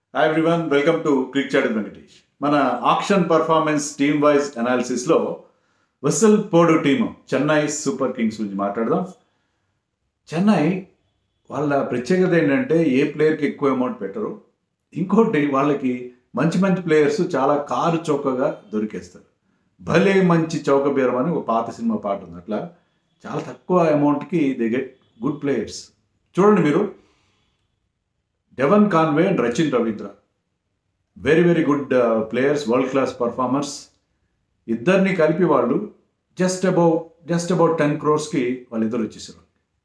hi everyone welcome to crick chat Venkatesh మన auction performance team wise అనాలిసిస్లో whistle పోడు team Chennai super kings గురించి మాట్లాడదాం చెన్నై వాళ్ళ ప్రత్యేకత ఏంటంటే ఏ ప్లేయర్కి ఎక్కువ అమౌంట్ పెట్టరు ఇంకోటి వాళ్ళకి మంచి మంచి ప్లేయర్స్ చాలా కారు చౌకగా దొరికేస్తారు భలే మంచి చౌక బీరం అని ఒక పాత సినిమా పాట ఉంది అట్లా చాలా తక్కువ అమౌంట్కి దే గెట్ గుడ్ ప్లేయర్స్ చూడండి మీరు Devon Conway and Rachin Ravindra very very good players world class performers ఇద్దరిని కలిపి వాళ్ళు just above just about ten క్రోర్స్కి వాళ్ళిద్దరు వచ్చేసారు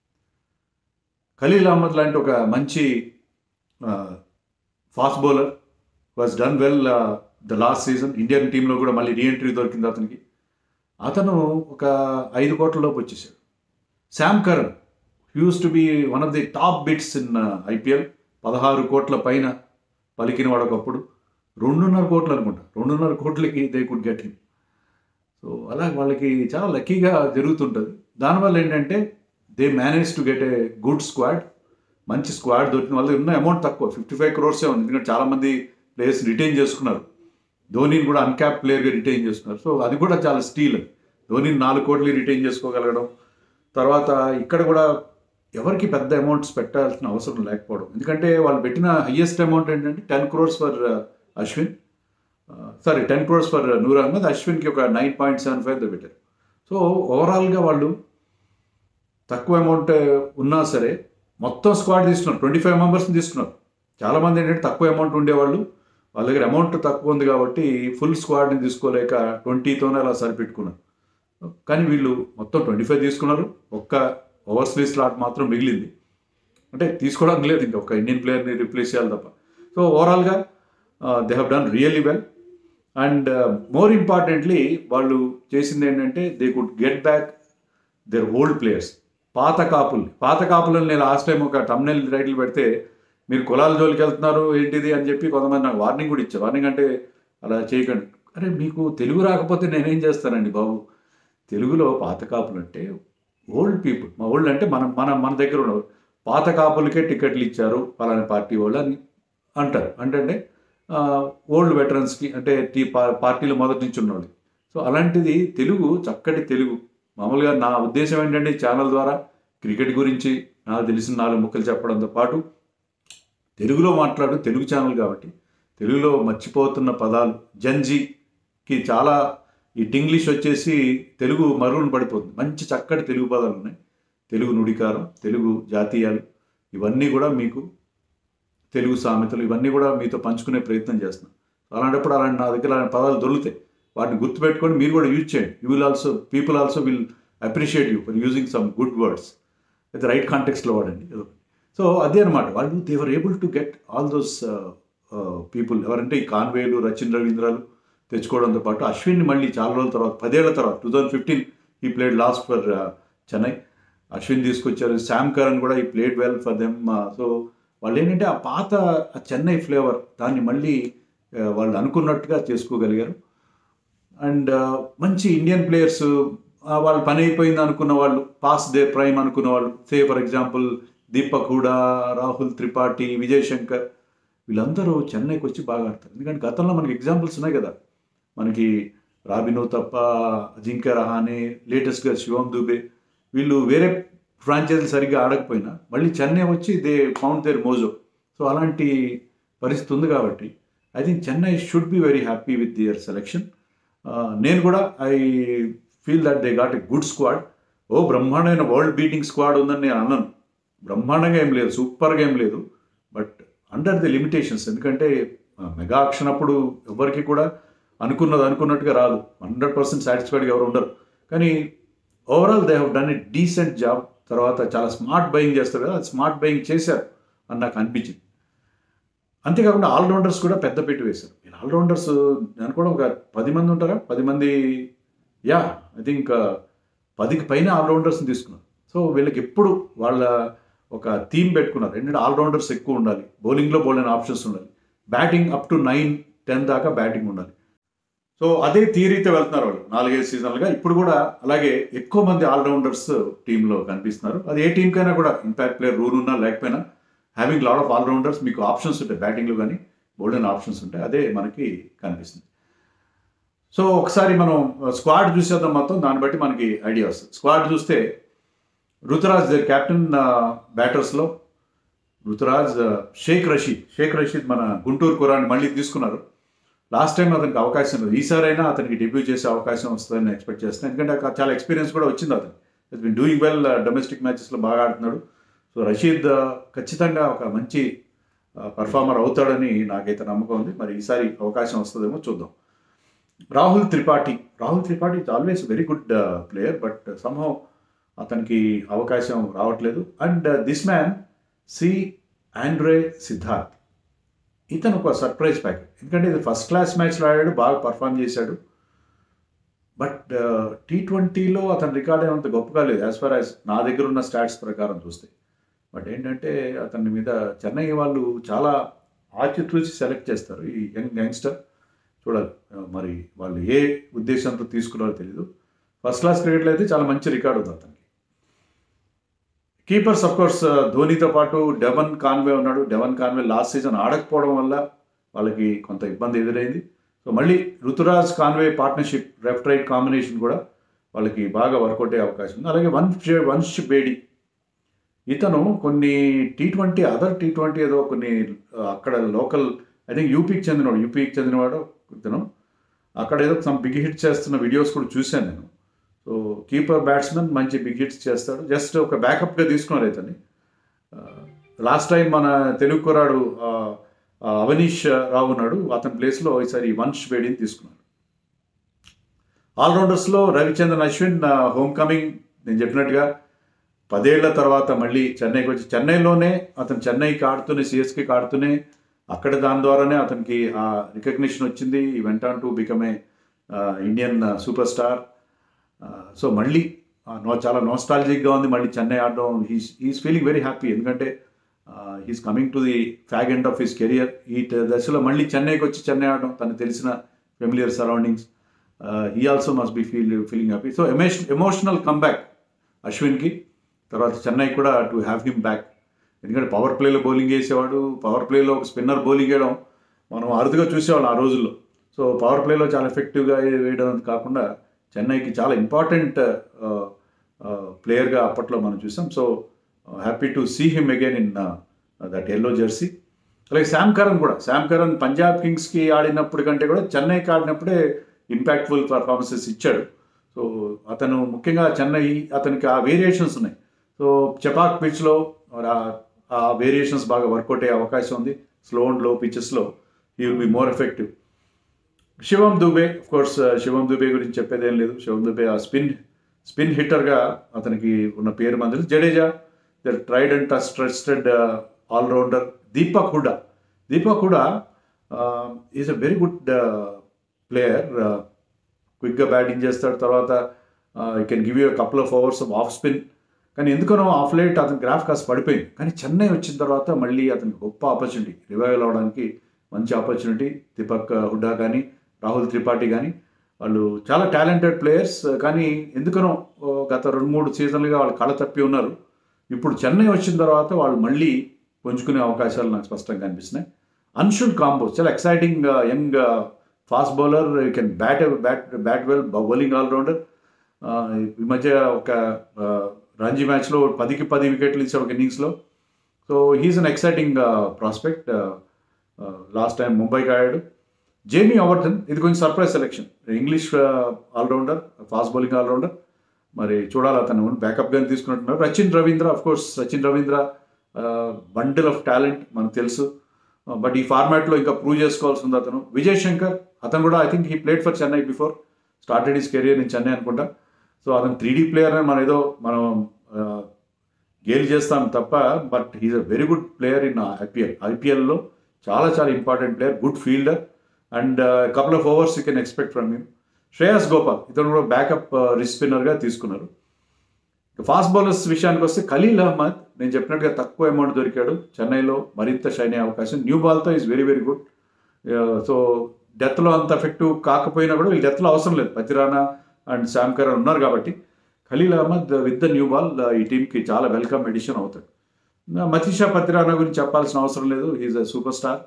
ఖలీల్ అహ్మద్ లాంటి ఒక మంచి fast bowler was done well the last season Indian టీంలో కూడా మళ్ళీ రీఎంట్రీ దొరికింది అతనికి అతను ఒక ఐదు కోట్ల లోపు వచ్చేసాడు Sam Curran used to be one of the top bids in IPL పదహారు కోట్ల పైన పలికిన వాడు ఒకప్పుడు రెండున్నర కోట్లు అనుకుంటా రెండున్నర కోట్లకి they could get him so అలా వాళ్ళకి చాలా లక్కీగా జరుగుతుంటుంది దానివల్ల ఏంటంటే they manage to get a good squad మంచి స్క్వాడ్ దొరికిన వాళ్ళకి ఉన్న అమౌంట్ తక్కువ ఫిఫ్టీ ఫైవ్ క్రోర్సే ఉంది ఎందుకంటే చాలామంది ప్లేయర్స్ రిటైన్ చేసుకున్నారు ధోనిని కూడా అన్క్యాప్ ప్లేయర్గా రిటైన్ చేసుకున్నారు సో అది కూడా చాలా స్టీల్ ధోనిని నాలుగు కోట్లు రిటైన్ చేసుకోగలగడం తర్వాత ఇక్కడ కూడా ఎవరికి పెద్ద అమౌంట్స్ పెట్టాల్సిన అవసరం లేకపోవడం ఎందుకంటే వాళ్ళు పెట్టిన హయ్యెస్ట్ అమౌంట్ ఏంటంటే ten crores for Ashwin sorry ten crores for Noor Ahmad అశ్విన్కి ఒక నైన్ పాయింట్ సెవెన్ ఫైవ్ పెట్టారు సో ఓవరాల్గా వాళ్ళు తక్కువ అమౌంట్ ఉన్నా సరే మొత్తం స్క్వాడ్ తీసుకున్నారు ట్వంటీ ఫైవ్ మెంబర్స్ని తీసుకున్నారు చాలామంది ఏంటంటే తక్కువ అమౌంట్ ఉండేవాళ్ళు వాళ్ళ దగ్గర అమౌంట్ తక్కువ ఉంది కాబట్టి ఫుల్ స్క్వాడ్ని తీసుకోలేక ట్వంటీతోనే అలా సరిపెట్టుకున్నారు కానీ వీళ్ళు మొత్తం ట్వంటీ ఫైవ్ తీసుకున్నారు ఒక్క ఓవర్ స్లీవ్ స్లాట్ మాత్రం మిగిలింది అంటే తీసుకోవడానికి లేదు ఇంకా ఒక ఇండియన్ ప్లేయర్ని రిప్లేస్ చేయాలి తప్ప సో ఓవరాల్గా they have done really well and more importantly వాళ్ళు చేసింది ఏంటంటే they could get back their old players పాత కాపులు పాత కాపులను నేను లాస్ట్ టైం ఒక టమ్నెల్ రైట్లు పెడితే మీరు కులాల జోలికి వెళ్తున్నారు ఏంటిది అని చెప్పి కొంతమంది నాకు వార్నింగ్ కూడా ఇచ్చారు వార్నింగ్ అంటే అలా చేయకండి అరే మీకు తెలుగు రాకపోతే నేనేం చేస్తానండి బాబు తెలుగులో పాత కాపులు అంటే ఓల్డ్ పీపుల్ మా ఓల్డ్ అంటే మన మన మన దగ్గర ఉన్న పాత కాపులకే టికెట్లు ఇచ్చారు పలానా పార్టీ వాళ్ళు అని అంటారు అంటే ఓల్డ్ వెటరన్స్కి అంటే టీ పార్టీలో మొదటి నుంచి ఉన్నవాళ్ళు సో అలాంటిది తెలుగు చక్కటి తెలుగు మామూలుగా నా ఉద్దేశం ఏంటంటే ఛానల్ ద్వారా క్రికెట్ గురించి నాకు తెలిసిన నాలుగు ముక్కలు చెప్పడంతో పాటు తెలుగులో మాట్లాడు తెలుగు ఛానల్ కాబట్టి తెలుగులో మర్చిపోతున్న పదాలు జంజీకి చాలా ఈ ఇంగ్లీష్ వచ్చేసి తెలుగు మరుగున పడిపోతుంది మంచి చక్కటి తెలుగు పదాలు ఉన్నాయి తెలుగు నుడికారం తెలుగు జాతీయాలు ఇవన్నీ కూడా మీకు తెలుగు సామెతలు ఇవన్నీ కూడా మీతో పంచుకునే ప్రయత్నం చేస్తున్నాం అలాంటప్పుడు అలాంటి నా దగ్గర అలాంటి పదాలు దొరుకుతాయి వాటిని గుర్తుపెట్టుకొని మీరు కూడా యూజ్ చేయండి you will also people also will appreciate you for using some good words అయితే రైట్ కాంటెక్స్లో వాడండి ఏదో సో అదే అనమాట వాళ్ళు they were able to get all those people ఎవరంటే ఈ కాన్వేలు రచిన్ రవీంద్రాలు తెచ్చుకోవడంతో పాటు అశ్విన్ని మళ్ళీ చాలా రోజుల తర్వాత పదేళ్ల తర్వాత two thousand fifteen he played last for Chennai Ashwin తీసుకొచ్చారు శామ్ కరణ్ కూడా he played well for them so వాళ్ళు ఏంటంటే ఆ పాత ఆ చెన్నై ఫ్లేవర్ దాన్ని మళ్ళీ వాళ్ళు అనుకున్నట్టుగా చేసుకోగలిగారు అండ్ మంచి ఇండియన్ ప్లేయర్స్ వాళ్ళు పని అయిపోయింది అనుకున్న వాళ్ళు పాస్ దే ప్రైమ్ అనుకున్న వాళ్ళు say for example Deepak Hooda Rahul Tripathi Vijay Shankar వీళ్ళందరూ చెన్నైకి వచ్చి బాగా ఆడతారు ఎందుకంటే గతంలో మనకి ఎగ్జాంపుల్స్ ఉన్నాయి కదా మనకి రాబినో తప్ప అజింక్య రహానే లేటెస్ట్గా శివం దుబే వీళ్ళు వేరే ఫ్రాంచైజీలు సరిగ్గా ఆడకపోయినా మళ్ళీ చెన్నై వచ్చి they found their mojo so అలాంటి పరిస్థితి ఉంది కాబట్టి I think Chennai should be very happy with their selection నేను కూడా I feel that they got a good squad ఓ బ్రహ్మాండమైన వరల్డ్ బీటింగ్ స్క్వాడ్ ఉందని నేను అన్నాను బ్రహ్మాండంగా ఏం లేదు సూపర్గా ఏం లేదు బట్ అండర్ ది లిమిటేషన్స్ ఎందుకంటే మెగా ఆక్షన్ అప్పుడు ఎవరికి కూడా అనుకున్నది అనుకున్నట్టుగా రాదు హండ్రెడ్ పర్సెంట్ సాటిస్ఫైడ్గా ఎవరు ఉండరు కానీ overall they have done a decent job తర్వాత చాలా స్మార్ట్ బయింగ్ చేస్తారు కదా అది స్మార్ట్ బయింగ్ చేశారు అని నాకు అనిపించింది అంతేకాకుండా ఆల్రౌండర్స్ కూడా పెద్ద పెట్టి వేశారు వీళ్ళు ఆల్రౌండర్స్ నేను కూడా ఒక పది మంది ఉంటారా పది మంది యా ఐ థింక్ పదికి పైన ఆల్రౌండర్స్ని తీసుకున్నారు సో వీళ్ళకి ఎప్పుడు వాళ్ళ ఒక థీమ్ పెట్టుకున్నారు ఏంటంటే ఆల్రౌండర్స్ ఎక్కువ ఉండాలి బౌలింగ్లో బౌలింగ్ ఆప్షన్స్ ఉండాలి batting up to nine ten దాకా బ్యాటింగ్ ఉండాలి సో అదే థియరీతో వెళ్తున్నారు వాళ్ళు నాలుగైదు సీజన్లుగా ఇప్పుడు కూడా అలాగే ఎక్కువ మంది ఆల్రౌండర్స్ టీంలో కనిపిస్తున్నారు అది ఏ టీంకైనా కూడా ఇంపాక్ట్ ప్లేయర్ రూల్ ఉన్నా లేకపోయినా హ్యావింగ్ లాడ్ ఆఫ్ ఆల్రౌండర్స్ మీకు ఆప్షన్స్ ఉంటాయి బ్యాటింగ్లో కానీ బోల్డెన్ ఆప్షన్స్ ఉంటాయి అదే మనకి కనిపిస్తుంది సో ఒకసారి మనం స్క్వాడ్ చూసేద్దాం మొత్తం దాన్ని బట్టి మనకి ఐడియా వస్తుంది స్క్వాడ్ చూస్తే రుతురాజ్ దగ్గర కెప్టెన్ బ్యాటర్స్లో రుతురాజ్ షేక్ రషీద్ షేక్ రషీద్ మన గుంటూరు కురాన్ని మళ్ళీ తీసుకున్నారు లాస్ట్ టైం అతనికి అవకాశం లేదు ఈసారైనా అతనికి డెబ్యూ చేసే అవకాశం వస్తుందని ఎక్స్పెక్ట్ చేస్తాను ఎందుకంటే అక్కడ చాలా ఎక్స్పీరియన్స్ కూడా వచ్చింది అతను it been doing well domestic మ్యాచెస్లో బాగా ఆడుతున్నాడు సో రషీద్ ఖచ్చితంగా ఒక మంచి పర్ఫార్మర్ అవుతాడని నాకైతే నమ్మకం ఉంది మరి ఈసారి అవకాశం వస్తుందేమో చూద్దాం Rahul Tripathi Rahul Tripathi is always very good player but somehow అతనికి అవకాశం రావట్లేదు and this man C Andre Siddharth ఇతను ఒక సర్ప్రైజ్ ప్యాకెట్ ఎందుకంటే ఇది ఫస్ట్ క్లాస్ మ్యాచ్లో ఆడాడు బాగా పర్ఫామ్ చేశాడు బట్ టీ ట్వంటీలో అతని రికార్డ్ ఏమంత గొప్పగా లేదు యాజ్ ఫార్ యాజ్ నా దగ్గర ఉన్న స్టాట్స్ ప్రకారం చూస్తే బట్ ఏంటంటే అతని మీద చెన్నై వాళ్ళు చాలా ఆచితూచి సెలెక్ట్ చేస్తారు ఈ యంగ్ యంగ్స్టర్ చూడాలి మరి వాళ్ళు ఏ ఉద్దేశంతో తీసుకున్నారో తెలియదు ఫస్ట్ క్లాస్ క్రికెట్లో అయితే చాలా మంచి రికార్డు ఉంది అతనికి కీపర్స్ అఫ్ కోర్స్ ధోనితో పాటు డెవన్ కాన్వే ఉన్నాడు డెవన్ కాన్వే లాస్ట్ సీజన్ ఆడకపోవడం వల్ల వాళ్ళకి కొంత ఇబ్బంది ఎదురైంది సో మళ్ళీ Ruturaj Conway partnership left right combination కూడా వాళ్ళకి బాగా వర్కౌట్ అయ్యే అవకాశం ఉంది అలాగే వంశ్ వంశ్ బేడి ఇతను కొన్ని T twenty other T twenty ఏదో కొన్ని అక్కడ లోకల్ ఐ థింక్ యూపీకి చెందినవాడు యూపీకి చెందినవాడు ఇతను అక్కడ ఏదో సమ్ బిగ్ హిట్ చేస్తున్న వీడియోస్ కూడా చూశాను నేను సో కీపర్ బ్యాట్స్మెన్ మంచి బిగ్ హిట్స్ చేస్తాడు జస్ట్ ఒక బ్యాకప్గా తీసుకున్నారు ఇతన్ని లాస్ట్ టైం మన తెలుగు కురాడు అవనీష్ రావు ఉన్నాడు అతని ప్లేస్లో ఈసారి వంశ్ బేడిని తీసుకున్నాడు ఆల్రౌండర్స్లో రవిచంద్రన్ అశ్విన్ హోమ్ కమింగ్ నేను చెప్పినట్టుగా పదేళ్ల తర్వాత మళ్ళీ చెన్నైకి వచ్చి చెన్నైలోనే అతను చెన్నైకి ఆడుతూనే సిఎస్కేకి ఆడుతూనే అక్కడ దాని ద్వారానే అతనికి ఆ రికగ్నిషన్ వచ్చింది he went to become a Indian super star so మళ్ళీ నో చాలా నోస్టాలజిక్గా ఉంది మళ్ళీ చెన్నై ఆడడం he's he's feeling very happy ఎందుకంటే he's coming to the fag end of his career ఈ దశలో మళ్ళీ చెన్నైకి వచ్చి చెన్నై ఆడడం తనకు తెలిసిన familiar surroundings he also must be feel feeling happy so emotion emotional comeback అశ్విన్కి తర్వాత చెన్నై కూడా టు హ్యావ్ హిమ్ బ్యాక్ ఎందుకంటే పవర్ ప్లేలో బౌలింగ్ వేసేవాడు పవర్ ప్లేలో ఒక స్పిన్నర్ బౌలింగ్ వేయడం మనం అరుదుగా చూసేవాళ్ళం ఆ రోజుల్లో సో పవర్ ప్లేలో చాలా ఎఫెక్టివ్గా వేయడం కాకుండా చెన్నైకి చాలా ఇంపార్టెంట్ ప్లేయర్గా అప్పట్లో మనం చూసాం so happy to see him again in that yellow jersey అలాగే శామ్ కరణ్ కూడా శామ్ కరణ్ పంజాబ్ కింగ్స్కి ఆడినప్పుడు కంటే కూడా చెన్నైకి ఆడినప్పుడే ఇంపాక్ట్ఫుల్ పర్ఫార్మెన్సెస్ ఇచ్చాడు సో అతను ముఖ్యంగా చెన్నై అతనికి ఆ వేరియేషన్స్ ఉన్నాయి సో చపాక్ పిచ్లో ఆ వేరియేషన్స్ బాగా వర్కౌట్ అయ్యే అవకాశం ఉంది స్లో అండ్ లో పిచెస్లో he will be more effective Shivam Dube course Shivam Dube గురించి చెప్పేదేం లేదు శివం దుబే ఆ స్పిన్ స్పిన్ హిట్టర్గా అతనికి ఉన్న పేరు మంది Jadeja the tried and trusted allrounder Deepak Hooda Deepak Hooda is a very good player క్విక్గా బ్యాటింగ్ చేస్తాడు తర్వాత I can give you couple of overs of off spin కానీ ఎందుకనో ఆఫ్ లైట్ అతని గ్రాఫ్ కాస్త పడిపోయింది కానీ చెన్నై వచ్చిన తర్వాత మళ్ళీ అతనికి గొప్ప ఆపర్చునిటీ రివైవల్ అవడానికి మంచి ఆపర్చునిటీ దీపక్ హుడ్డా కానీ రాహుల్ త్రిపాఠి కానీ వాళ్ళు చాలా టాలెంటెడ్ ప్లేయర్స్ కానీ ఎందుకనో గత రెండు మూడు సీజన్లుగా వాళ్ళు కళ తప్పి ఉన్నారు ఇప్పుడు చెన్నై వచ్చిన తర్వాత వాళ్ళు మళ్ళీ పుంజుకునే అవకాశాలు నాకు స్పష్టంగా కనిపిస్తున్నాయి అన్షుల్ కాంబోస్ చాలా exciting young fast bowler you can bat bat bat well bowling allrounder ఈ మధ్య ఒక రంజీ మ్యాచ్లో పదికి పది వికెట్లు ఇచ్చాడు ఒక ఇన్నింగ్స్లో so he's an exciting prospect last time ముంబైకి ఆడాడు జేమీ అవర్టన్ ఇది కొంచెం surprise selection English allrounder fast bowling allrounder మరి చూడాలి అతను బ్యాకప్గానే తీసుకున్నట్టున్నారు Rachin Ravindra of course Sachin Ravindra bundle of talent మనకు తెలుసు బట్ ఈ ఫార్మాట్లో ఇంకా ప్రూవ్ చేసుకోవాల్సి ఉంది అతను విజయ్ శంకర్ అతను కూడా I think he played for Chennai before started his career in Chennai అనుకుంటా సో అతను త్రీ డీ ప్లేయర్ అని మనం ఏదో మనం గేల్ చేస్తాం తప్ప but he's a very good player in IPL ఐపీఎల్లో చాలా చాలా important player good fielder and couple of overs you can expect from him Shreyas Gopal ఇతను కూడా బ్యాకప్ రిస్ట్ స్పిన్నర్గా తీసుకున్నారు ఫాస్ట్ బౌలర్స్ విషయానికి వస్తే ఖలీల్ అహ్మద్ నేను చెప్పినట్టుగా తక్కువ అమౌంట్ దొరికాడు చెన్నైలో మరింత షైన్ అయ్యే అవకాశం న్యూ బాల్తో is very very good so డెత్లో అంత ఎఫెక్టివ్ కాకపోయినా కూడా వీళ్ళు డెత్లో అవసరం లేదు పతిరానా అండ్ శామ్ కరణ్ ఉన్నారు కాబట్టి Khaleel Ahmed with the new ball ఈ టీంకి చాలా వెల్కమ్ ఎడిషన్ అవుతాడు మతీషా పతిరానా గురించి చెప్పాల్సిన అవసరం లేదు he's a super star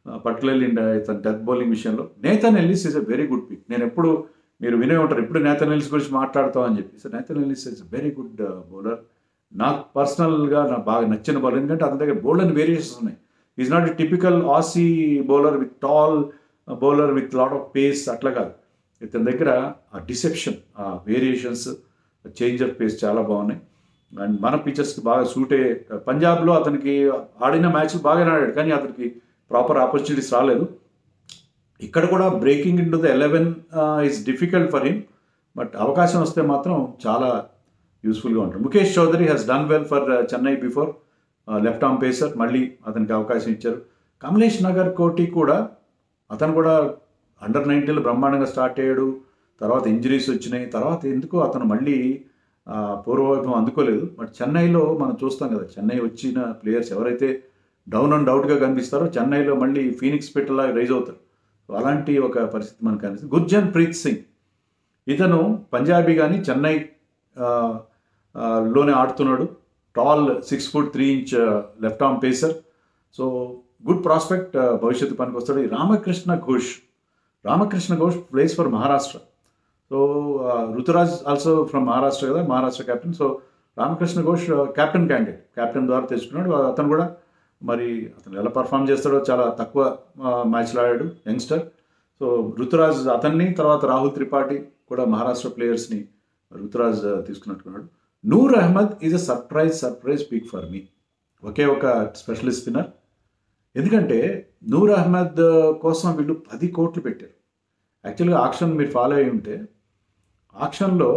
particularly ఇతను డెత్ బౌలింగ్ విషయంలో Nathan Ellis is a very good pick నేను ఎప్పుడు మీరు వినే ఉంటారు ఇప్పుడు నేతన్ ఎల్లిస్ గురించి మాట్లాడతాం అని చెప్పి so Nathan Ellis is very good bowler నాకు పర్సనల్గా నాకు బాగా నచ్చిన బౌలర్ ఎందుకంటే అతని దగ్గర బౌలర్ అని వేరియేషన్స్ ఉన్నాయి is not a typical Aussie bowler with tall bowler with lot of pace అట్లా కాదు ఇతని దగ్గర ఆ డిసెప్షన్ ఆ వేరియేషన్స్ చేంజ్ ఆఫ్ పేస్ చాలా బాగున్నాయి అండ్ మన పిక్చర్స్కి బాగా సూట్ అయ్యే పంజాబ్లో అతనికి ఆడిన మ్యాచ్లు బాగానే ఆడాడు కానీ అతనికి ప్రాపర్ ఆపర్చునిటీస్ రాలేదు ఇక్కడ కూడా breaking in to the eleven is difficult for him but అవకాశం వస్తే మాత్రం చాలా యూస్ఫుల్గా ఉంటుంది Mukesh Choudhary has done well for Chennai before left arm pacer మళ్ళీ అతనికి అవకాశం ఇచ్చారు కమలేష్ నగర్ కోటి కూడా అతను కూడా అండర్ నైన్టీన్లో బ్రహ్మాండంగా స్టార్ట్ అయ్యాడు తర్వాత ఇంజరీస్ వచ్చినాయి తర్వాత ఎందుకో అతను మళ్ళీ ఆ, పూర్వవైభవం అందుకోలేదు బట్ చెన్నైలో మనం చూస్తాం కదా చెన్నై వచ్చిన ప్లేయర్స్ ఎవరైతే డౌన్ అండ్ అవుట్గా కనిపిస్తారో చెన్నైలో మళ్ళీ ఫీనిక్స్ పెట్టలా రైజ్ అవుతారు సో అలాంటి ఒక పరిస్థితి మనకు కనిపిస్తుంది గుర్జన్ ప్రీత్ సింగ్ ఇతను పంజాబీ కానీ చెన్నై ఆ, ఆ, లోనే ఆడుతున్నాడు tall six foot three inch left arm pacer so good prospect భవిష్యత్తు పనికి వస్తాడు ఈ Ramakrishna Ghosh Ramakrishna Ghosh place for Maharashtra so Ruturaj also from Maharashtra కదా Maharashtra captain so Ramakrishna Ghosh captain candidate captain ద్వారా తెచ్చుకున్నాడు అతను కూడా మరి అతను ఎలా పర్ఫామ్ చేస్తాడో చాలా తక్కువ మ్యాచ్లు ఆడాడు యంగ్స్టర్ సో రుతురాజ్ అతన్ని తర్వాత రాహుల్ త్రిపాఠి కూడా మహారాష్ట్ర ప్లేయర్స్ని రుతురాజ్ తీసుకున్నట్టుకున్నాడు Noor Ahmad is a surprise surprise pick for me ఒకే ఒక స్పెషలిస్ట్ స్పిన్నర్ ఎందుకంటే నూర్ అహ్మద్ కోసం వీళ్ళు పది కోట్లు పెట్టారు యాక్చువల్గా ఆక్షన్ మీరు ఫాలో అయి ఉంటే ఆక్షన్లో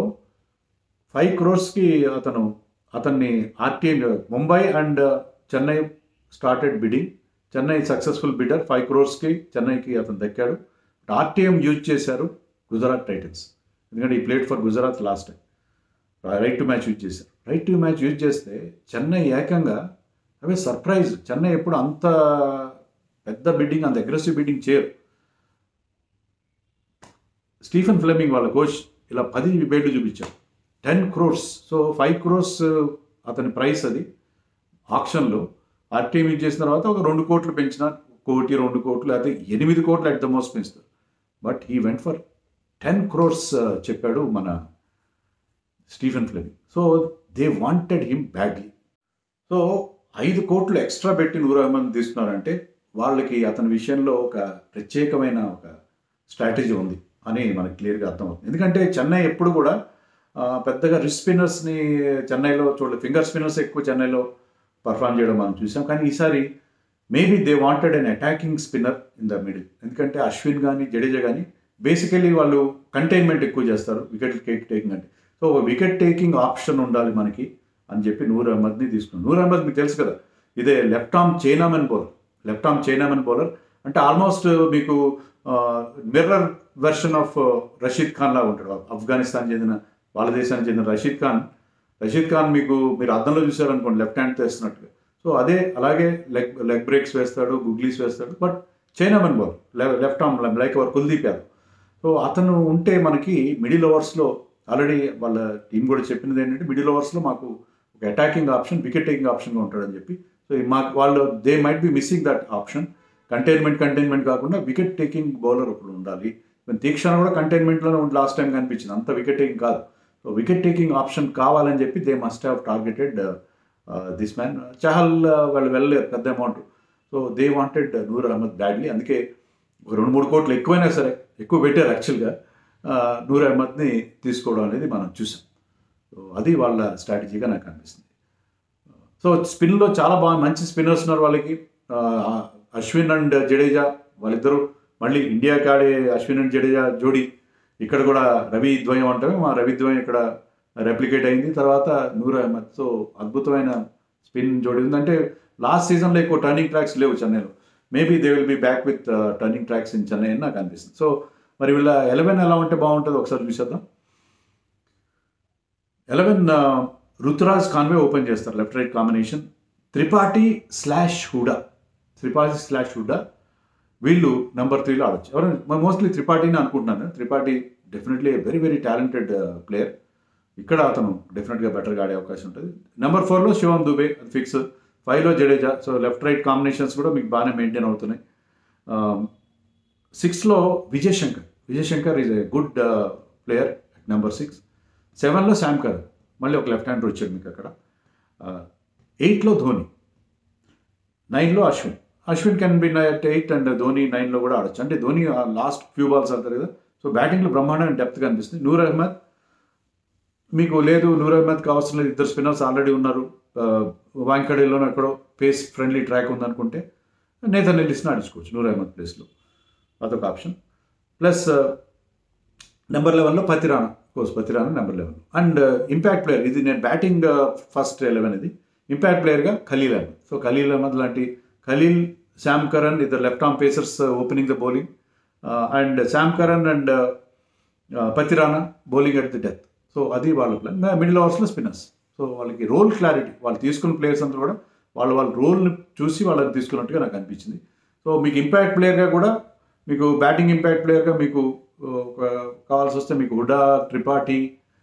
ఫైవ్ క్రోర్స్కి అతను అతన్ని RTI Mumbai and Chennai started bidding Chennai successful bidder five క్రోర్స్కి చెన్నైకి అతను దక్కాడు ఆర్టీఎం యూజ్ చేశారు గుజరాత్ టైటన్స్ ఎందుకంటే ఈ played for Gujarat last time right to match use చేశారు రైట్ టు మ్యాచ్ యూజ్ చేస్తే చెన్నై ఏకంగా అవే సర్ప్రైజ్ చెన్నై ఎప్పుడు అంత పెద్ద బిడ్డింగ్ అంత అగ్రెసివ్ బిడ్డింగ్ చేయరు స్టీఫెన్ ఫ్లెమింగ్ వాళ్ళ కోచ్ ఇలా పది బేట్లు చూపించారు ten crores so five crores అతని ప్రైస్ అది ఆప్షన్లో ఆర్టీఎం యూజ్ చేసిన తర్వాత ఒక రెండు కోట్లు పెంచిన కోటి రెండు కోట్లు లేకపోతే ఎనిమిది కోట్లు అట్ ద మోస్ట్ పెంచుతారు బట్ ఈ వెంట్ ఫర్ టెన్ క్రోర్స్ చెప్పాడు మన Stephen Fleming so they wanted him badly so ఐదు కోట్లు ఎక్స్ట్రా పెట్టి నూరు అహ్మద్ తీసుకున్నారంటే వాళ్ళకి అతని విషయంలో ఒక ప్రత్యేకమైన ఒక స్ట్రాటజీ ఉంది అని మనకి క్లియర్గా అర్థమవుతుంది ఎందుకంటే చెన్నై ఎప్పుడు కూడా ఆ, పెద్దగా రిస్ట్ స్పిన్నర్స్ని చెన్నైలో చూడలేదు ఫింగర్ స్పిన్నర్స్ ఎక్కువ చెన్నైలో పర్ఫామ్ చేయడం మనం చూసాం కానీ ఈసారి maybe they wanted an attacking spinner in the middle ఎందుకంటే అశ్విన్ కానీ జడేజా కానీ బేసికలీ వాళ్ళు కంటైన్మెంట్ ఎక్కువ చేస్తారు వికెట్ కేక్ టేకింగ్ అంటే సో ఒక వికెట్ టేకింగ్ ఆప్షన్ ఉండాలి మనకి అని చెప్పి నూర్ అహ్మద్ని తీసుకున్నాం నూర్ అహ్మద్ మీకు తెలుసు కదా ఇదే left arm chinaman bowler left arm chinaman bowler అంటే ఆల్మోస్ట్ మీకు mirror version of Rashid Khan లాగా ఉంటాడు ఆఫ్ఘనిస్తాన్ చెందిన వాళ్ళ దేశానికి చెందిన రషీద్ ఖాన్ రషీద్ ఖాన్ మీకు మీరు అద్దంలో చూసారనుకోండి లెఫ్ట్ హ్యాండ్ వేస్తున్నట్టుగా సో అదే అలాగే లెగ్ లెగ్ బ్రేక్స్ వేస్తాడు గుగ్లీస్ వేస్తాడు but chinaman ball left arm like our Kuldeep Yadav so అతను ఉంటే మనకి మిడిల్ ఓవర్స్లో ఆల్రెడీ వాళ్ళ టీం కూడా చెప్పినది ఏంటంటే మిడిల్ ఓవర్స్లో మాకు ఒక అటాకింగ్ ఆప్షన్ వికెట్ టేకింగ్ ఆప్షన్గా ఉంటాడని చెప్పి సో మాకు వాళ్ళు they might be missing that option containment containment కాకుండా వికెట్ టేకింగ్ బౌలర్ ఒకడు ఉండాలి ఈవెన్ తీక్షణ కూడా కంటైన్మెంట్లోనే ఉండి లాస్ట్ టైం కనిపించింది అంత వికెట్ టేకింగ్ కాదు సో వికెట్ టేకింగ్ ఆప్షన్ కావాలని చెప్పి they must have targeted this man Chahal వాళ్ళు వెళ్ళలేరు పెద్ద amount so they wanted Noor Ahmad badly అందుకే ఒక రెండు మూడు కోట్లు ఎక్కువైనా సరే ఎక్కువ పెట్టారు యాక్చువల్గా నూర్ అహ్మద్ని తీసుకోవడం అనేది మనం చూసాం సో అది వాళ్ళ స్ట్రాటజీగా నాకు అనిపిస్తుంది సో స్పిన్లో చాలా బాగా మంచి స్పిన్నర్స్ ఉన్నారు వాళ్ళకి ఆ, అశ్విన్ అండ్ జడేజా వాళ్ళిద్దరూ మళ్ళీ ఇండియాకి ఆడే అశ్విన్ అండ్ జడేజా జోడీ ఇక్కడ కూడా రవి ద్వయం అంటే మా రవి ద్వయం ఇక్కడ రెప్లికేట్ అయింది తర్వాత నూర్ అహ్మద్ సో అద్భుతమైన స్పిన్ జోడీ ఉంది అంటే లాస్ట్ సీజన్లో ఎక్కువ టర్నింగ్ ట్రాక్స్ లేవు చెన్నైలో maybe they will be back with turning tracks in Chennai అని నాకు అనిపిస్తుంది సో మరి వీళ్ళ ఎలెవెన్ ఎలా ఉంటే బాగుంటుంది ఒకసారి చూసేద్దాం ఎలెవెన్ రుతురాజ్ కాన్వే ఓపెన్ చేస్తారు left right combination Tripathi slash Hooda Tripathi slash Hooda వీళ్ళు నెంబర్ త్రీలో ఆడొచ్చు ఎవరు మోస్ట్లీ త్రిపాఠిని అనుకుంటున్నాను Tripathi definitely very very talented player ఇక్కడ అతను డెఫినెట్గా బెటర్గా ఆడే అవకాశం ఉంటుంది నెంబర్ ఫోర్లో శివం దుబే ఫిక్స్ ఫైవ్లో Jadeja so left right combinations కూడా మీకు బాగానే మెయింటైన్ అవుతున్నాయి సిక్స్లో Vijay Shankar Vijay Shankar is a good player number six సెవెన్లో శామ్ కర్ మళ్ళీ ఒక లెఫ్ట్ హ్యాండర్ వచ్చాడు మీకు అక్కడ ఎయిట్లో ధోని నైన్లో Ashwin Ashwin can be at eight and Dhoni నైన్లో కూడా ఆడొచ్చు అంటే ధోని లాస్ట్ ఫ్యూ బాల్స్ ఆడతారు కదా సో బ్యాటింగ్లో బ్రహ్మాండమైన డెప్త్ కనిపిస్తుంది నూర్ అహ్మద్ మీకు లేదు నూర్ అహ్మద్కి అవసరం లేదు ఇద్దరు స్పిన్నర్స్ ఆల్రెడీ ఉన్నారు వాంకడేలోనూ ఎక్కడో పేస్ ఫ్రెండ్లీ ట్రాక్ ఉందనుకుంటే నేతన్ ఎల్లిస్ని ఆడించుకోవచ్చు నూర్ అహ్మద్ ప్లేస్లో అదొక ఆప్షన్ ప్లస్ నెంబర్ లెవెన్లో Pathirana course Pathirana number eleven and impact player ఇది నేను బ్యాటింగ్ ఫస్ట్ ఎలెవెన్ ఇది ఇంపాక్ట్ ప్లేయర్గా ఖలీల్ అహ్మద్ సో ఖలీల్ అహ్మద్ లాంటి ఖలీల్ శామ్ కరణ్ ఇద్దరు left arm pacers opening the bowling and Sam Curran and Pathirana bowling at the death so అది వాళ్ళ plan middle ఓవర్స్లో స్పిన్నర్స్ సో వాళ్ళకి రోల్ క్లారిటీ వాళ్ళు తీసుకున్న ప్లేయర్స్ అంతా కూడా వాళ్ళ వాళ్ళ రోల్ని చూసి వాళ్ళని తీసుకున్నట్టుగా నాకు అనిపించింది సో మీకు ఇంపాక్ట్ ప్లేయర్గా కూడా మీకు బ్యాటింగ్ ఇంపాక్ట్ ప్లేయర్గా మీకు ఒక కావాల్సి వస్తే మీకు హుడా త్రిపాఠి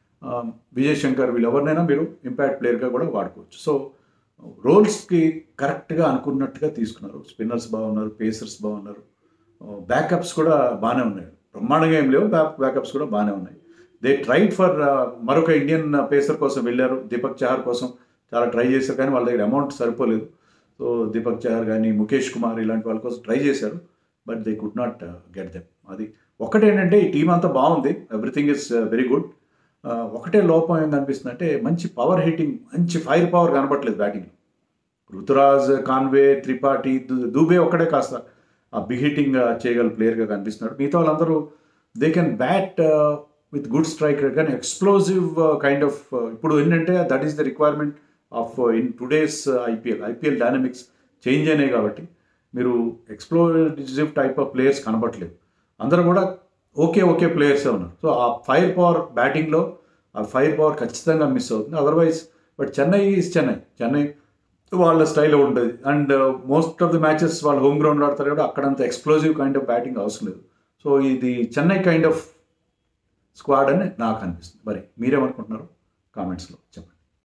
విజయ్ శంకర్ వీళ్ళు ఎవరినైనా మీరు ఇంపాక్ట్ ప్లేయర్గా కూడా వాడుకోవచ్చు సో రోల్స్కి కరెక్ట్గా అనుకున్నట్టుగా తీసుకున్నారు స్పిన్నర్స్ బాగున్నారు పేసర్స్ బాగున్నారు బ్యాకప్స్ కూడా బాగానే ఉన్నాయి బ్రహ్మాండంగా ఏం లేవు బ్యాక్ బ్యాకప్స్ కూడా బాగానే ఉన్నాయి దే ట్రైడ్ ఫర్ మరొక ఇండియన్ పేసర్ కోసం వెళ్ళారు దీపక్ చహర్ కోసం చాలా ట్రై చేశారు కానీ వాళ్ళ దగ్గర అమౌంట్ సరిపోలేదు సో దీపక్ చహర్ కానీ ముఖేష్ కుమార్ ఇలాంటి వాళ్ళ కోసం ట్రై చేశారు but they could not get them అది ఒకటేంటంటే ఈ టీం అంతా బాగుంది ఎవ్రీథింగ్ ఇస్ వెరీ గుడ్ ఒకటే లోపం ఏం కనిపిస్తుంది అంటే మంచి పవర్ హిట్టింగ్ మంచి ఫైర్ పవర్ కనపట్లేదు బ్యాటింగ్ ఋతురాజ్ కాన్వే త్రిపాఠి దూబే ఒక్కడే కాస్త ఆ బిగ్ హిట్టింగ్ చేయగల ప్లేయర్గా కనిపిస్తున్నాడు మిగతా వాళ్ళందరూ they can bat with good strike rate కానీ ఎక్స్ప్లోజివ్ కైండ్ ఆఫ్ ఇప్పుడు ఏంటంటే that is the requirement of in today's IPL IPL dynamics change అయినాయి కాబట్టి మీరు ఎక్స్ప్లోజివ్ టైప్ ఆఫ్ ప్లేయర్స్ కనబట్టలేదు అందరూ కూడా ఓకే ఓకే ప్లేయర్సే ఉన్నారు సో ఆ ఫైర్ పవర్ బ్యాటింగ్లో ఆ ఫైర్ పవర్ ఖచ్చితంగా మిస్ అవుతుంది otherwise but Chennai is Chennai Chennai వాళ్ళ స్టైల్ ఉంటుంది and most of the matches వాళ్ళు హోమ్ గ్రౌండ్ ఆడతారు కాబట్టి అక్కడంత ఎక్స్ప్లోజివ్ కైండ్ ఆఫ్ బ్యాటింగ్ అవసరం లేదు సో ఇది చెన్నై కైండ్ ఆఫ్ స్క్వాడ్ అని నాకు అనిపిస్తుంది మరి మీరేమనుకుంటున్నారు కామెంట్స్లో చెప్పండి